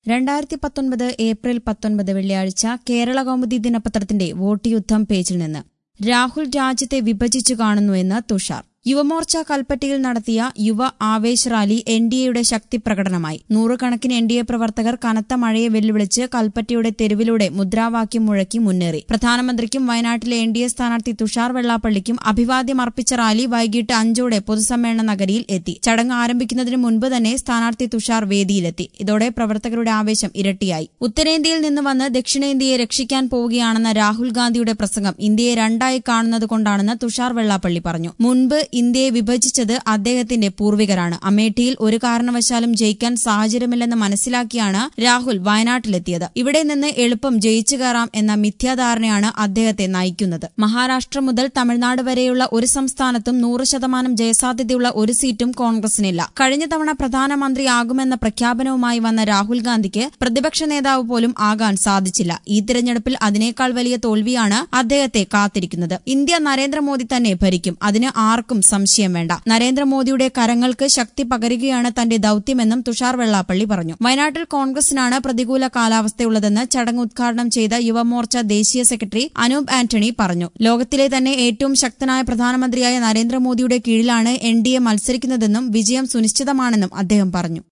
രണ്ടായിരത്തി പത്തൊൻപത് ഏപ്രിൽ പത്തൊൻപത് വെള്ളിയാഴ്ച കേരള കൗമുദി ദിനപത്രത്തിന്റെ വോട്ട് യുദ്ധം പേജിൽ നിന്ന് രാഹുൽ രാജ്യത്തെ വിഭജിച്ചു കാണുന്നുവെന്ന് തുഷാർ യുവമോർച്ച കൽപ്പറ്റയിൽ നടത്തിയ യുവ ആവേശ് റാലി എൻ ഡി എയുടെ ശക്തി പ്രകടനമായി നൂറുകണക്കിന് എൻ ഡി എ പ്രവർത്തകർ കനത്ത മഴയെ വെല്ലുവിളിച്ച് കൽപ്പറ്റയുടെ തെരുവിലൂടെ മുദ്രാവാക്യം മുഴക്കി മുന്നേറി പ്രധാനമന്ത്രിക്കും വയനാട്ടിലെ എൻ ഡി എ സ്ഥാനാർത്ഥി തുഷാർ വെള്ളാപ്പള്ളിക്കും അഭിവാദ്യം അർപ്പിച്ച റാലി വൈകിട്ട് അഞ്ചോടെ പൊതുസമ്മേളന നഗരിയിൽ എത്തി ചടങ്ങ് ആരംഭിക്കുന്നതിന് മുൻപ് തന്നെ സ്ഥാനാർത്ഥി തുഷാർ വേദിയിലെത്തി ഇതോടെ പ്രവർത്തകരുടെ ആവേശം ഇരട്ടിയായി ഉത്തരേന്ത്യയിൽ നിന്ന് വന്ന് ദക്ഷിണേന്ത്യയെ രക്ഷിക്കാൻ പോവുകയാണെന്ന രാഹുൽ ഗാന്ധിയുടെ പ്രസംഗം ഇന്ത്യയെ രണ്ടായി കാണുന്നത് കൊണ്ടാണെന്ന് തുഷാർ വെള്ളാപ്പള്ളി പറഞ്ഞു മുൻപ് ഇന്ത്യയെ വിഭജിച്ചത് അദ്ദേഹത്തിന്റെ പൂർവികരാണ് അമേഠിയിൽ ഒരു കാരണവശാലും ജയിക്കാൻ സാഹചര്യമില്ലെന്ന് മനസ്സിലാക്കിയാണ് രാഹുൽ വയനാട്ടിലെത്തിയത് ഇവിടെ നിന്ന് എളുപ്പം ജയിച്ചു കയറാം എന്ന മിഥ്യാധാരണയാണ് അദ്ദേഹത്തെ നയിക്കുന്നത് മഹാരാഷ്ട്ര മുതൽ തമിഴ്നാട് വരെയുള്ള ഒരു സംസ്ഥാനത്തും നൂറ് ശതമാനം ജയസാധ്യതയുള്ള ഒരു സീറ്റും കോൺഗ്രസിനില്ല കഴിഞ്ഞ തവണ പ്രധാനമന്ത്രിയാകുമെന്ന പ്രഖ്യാപനവുമായി വന്ന രാഹുൽ ഗാന്ധിക്ക് പ്രതിപക്ഷ നേതാവ് പോലും ആകാൻ സാധിച്ചില്ല ഈ തിരഞ്ഞെടുപ്പിൽ അതിനേക്കാൾ വലിയ തോൽവിയാണ് അദ്ദേഹത്തെ കാത്തിരിക്കുന്നത് ഇന്ത്യ നരേന്ദ്രമോദി തന്നെ ഭരിക്കും അതിന് ആർക്കും സംശയം വേണ്ട നരേന്ദ്രമോദിയുടെ കരങ്ങൾക്ക് ശക്തി പകരുകയാണ് തന്റെ ദൌത്യമെന്നും തുഷാർ വെള്ളാപ്പള്ളി പറഞ്ഞു വയനാട്ടിൽ കോൺഗ്രസിനാണ് പ്രതികൂല കാലാവസ്ഥയുള്ളതെന്ന് ചടങ്ങ് ഉദ്ഘാടനം ചെയ്ത യുവമോർച്ച ദേശീയ സെക്രട്ടറി അനൂപ് ആന്റണി പറഞ്ഞു ലോകത്തിലെ തന്നെ ഏറ്റവും ശക്തനായ പ്രധാനമന്ത്രിയായ നരേന്ദ്രമോദിയുടെ കീഴിലാണ് എൻ ഡി എ മത്സരിക്കുന്നതെന്നും വിജയം സുനിശ്ചിതമാണെന്നും അദ്ദേഹം പറഞ്ഞു